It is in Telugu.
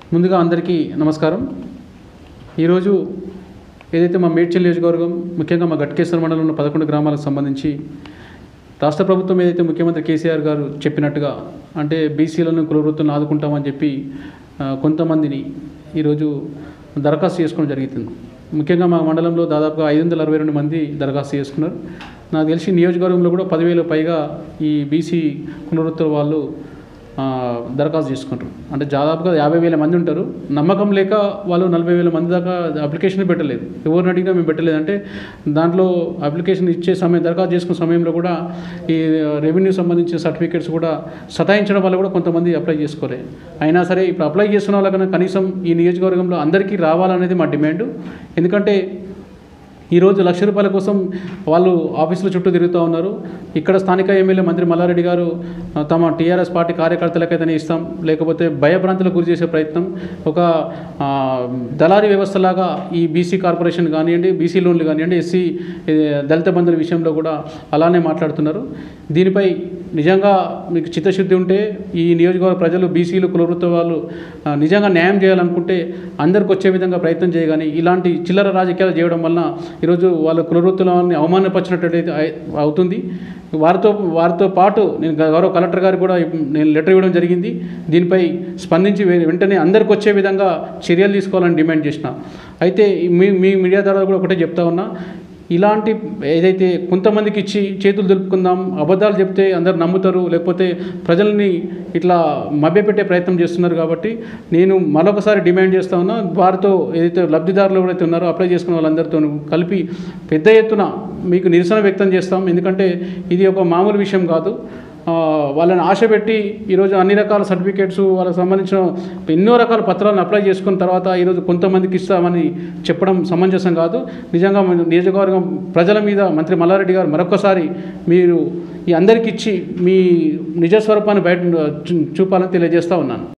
ముందుగా అందరికీ నమస్కారం ఈరోజు ఏదైతే మా మేడ్చల్ నియోజకవర్గం ముఖ్యంగా మా గట్కేశ్వర మండలంలో ఉన్న పదకొండు గ్రామాలకు సంబంధించి రాష్ట్ర ప్రభుత్వం ఏదైతే ముఖ్యమంత్రి కేసీఆర్ గారు చెప్పినట్టుగా అంటే బీసీలను కులవృత్తులను ఆదుకుంటామని చెప్పి ఆ, కొంతమందిని ఈరోజు దరఖాస్తు చేసుకోవడం జరుగుతుంది ముఖ్యంగా మా మండలంలో దాదాపుగా ఐదు వందల అరవై రెండు మంది దరఖాస్తు చేసుకున్నారు నాకు తెలిసి నియోజకవర్గంలో కూడా పదివేలు పైగా ఈ బీసీ కులవృత్తుల వాళ్ళు ఆ, దరఖాస్తు చేసుకుంటారు అంటే దాదాపుగా యాభై వేల మంది ఉంటారు నమ్మకం లేక వాళ్ళు నలభై వేల మంది దాకా అప్లికేషన్ పెట్టలేదు ఎవరిని అడిగినా మేము పెట్టలేదు అంటే దాంట్లో అప్లికేషన్ ఇచ్చే సమయం దరఖాస్తు చేసుకునే సమయంలో కూడా ఈ రెవెన్యూ సంబంధించిన సర్టిఫికేట్స్ కూడా సతాయించడం వల్ల కూడా కొంతమంది అప్లై చేసుకోలేదు అయినా సరే ఇప్పుడు అప్లై చేసుకున్న వాళ్ళకన్నా కనీసం ఈ నియోజకవర్గంలో అందరికీ రావాలనేది మా డిమాండ్ ఎందుకంటే ఈరోజు లక్ష రూపాయల కోసం వాళ్ళు ఆఫీసుల చుట్టూ తిరుగుతూ ఉన్నారు ఇక్కడ స్థానిక ఎమ్మెల్యే మంత్రి మల్లారెడ్డి గారు ఆ, తమ టీఆర్ఎస్ పార్టీ కార్యకర్తలకైతేనే ఇస్తాం లేకపోతే భయభ్రాంతులకు గురి చేసే ప్రయత్నం ఒక ఆ, దళారీ వ్యవస్థలాగా ఈ బీసీ కార్పొరేషన్ కానివ్వండి బీసీ లోన్లు కానివ్వండి ఎస్సీ ఏ, దళిత బంధుల విషయంలో కూడా అలానే మాట్లాడుతున్నారు దీనిపై నిజంగా మీకు చిత్తశుద్ధి ఉంటే ఈ నియోజకవర్గ ప్రజలు బీసీలు కులవృత్త వాళ్ళు ఆ, నిజంగా న్యాయం చేయాలనుకుంటే అందరికి వచ్చే విధంగా ప్రయత్నం చేయగాని ఇలాంటి చిల్లర రాజకీయాలు చేయడం వలన ఈరోజు వాళ్ళ కులవృత్తులని అవమానపరిచినట్టయితే అయి- అవుతుంది వారితో వారితో పాటు నేను గౌరవ కలెక్టర్ గారికి కూడా నేను లెటర్ ఇవ్వడం జరిగింది దీనిపై స్పందించి వె- వెంటనే అందరికి వచ్చే విధంగా చర్యలు తీసుకోవాలని డిమాండ్ చేసిన అయితే మీ మీ మీడియా ద్వారా కూడా ఒకటే చెప్తా ఉన్నా ఇలాంటి ఏదైతే కొంతమందికి ఇచ్చి చేతులు దులుపుకుందాం అబద్ధాలు చెప్తే అందరు నమ్ముతారు లేకపోతే ప్రజల్ని ఇట్లా మభ్యపెట్టే ప్రయత్నం చేస్తున్నారు కాబట్టి నేను మరొకసారి డిమాండ్ చేస్తా ఉన్నా వారితో ఏదైతే లబ్ధిదారులు ఎవరైతే ఉన్నారో అప్లై చేసుకున్న వాళ్ళందరితో కలిపి పెద్ద ఎత్తున మీకు నిరసన వ్యక్తం చేస్తాం ఎందుకంటే ఇది ఒక మామూలు విషయం కాదు ఆ, వాళ్ళని ఆశ పెట్టి ఈరోజు అన్ని రకాల సర్టిఫికేట్స్ వాళ్ళకి సంబంధించిన ఎన్నో రకాల పత్రాలను అప్లై చేసుకున్న తర్వాత ఈరోజు కొంతమందికి ఇస్తామని చెప్పడం సమంజసం కాదు నిజంగా మన నియోజకవర్గం ప్రజల మీద మంత్రి మల్లారెడ్డి గారు మరొకసారి మీరు ఈ అందరికీ ఇచ్చి మీ నిజస్వరూపాన్ని బయట చూ- చూపాలని తెలియజేస్తా ఉన్నాను